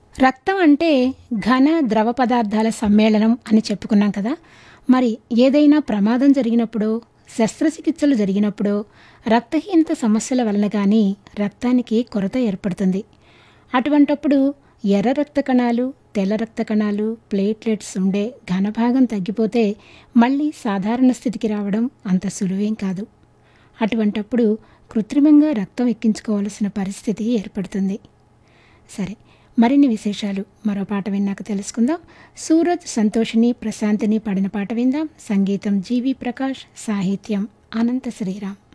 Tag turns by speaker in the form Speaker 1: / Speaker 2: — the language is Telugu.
Speaker 1: రక్తం అంటే ఘన ద్రవ పదార్థాల సమ్మేళనం అని చెప్పుకున్నాం కదా మరి ఏదైనా ప్రమాదం జరిగినప్పుడో శస్త్రచికిత్సలు జరిగినప్పుడో రక్తహీనత సమస్యల వలన కానీ రక్తానికి కొరత ఏర్పడుతుంది అటువంటప్పుడు ఎర్ర రక్త కణాలు తెల్ల రక్త కణాలు ప్లేట్లెట్స్ ఉండే ఘనభాగం తగ్గిపోతే మళ్ళీ సాధారణ స్థితికి రావడం అంత సులువేం కాదు అటువంటప్పుడు కృత్రిమంగా రక్తం ఎక్కించుకోవాల్సిన పరిస్థితి ఏర్పడుతుంది సరే మరిన్ని విశేషాలు మరో పాట విన్నాక తెలుసుకుందాం సూరజ్ సంతోషిని ప్రశాంతిని పాడిన పాట విందాం సంగీతం జీవి ప్రకాష్ సాహిత్యం అనంత శ్రీరామ్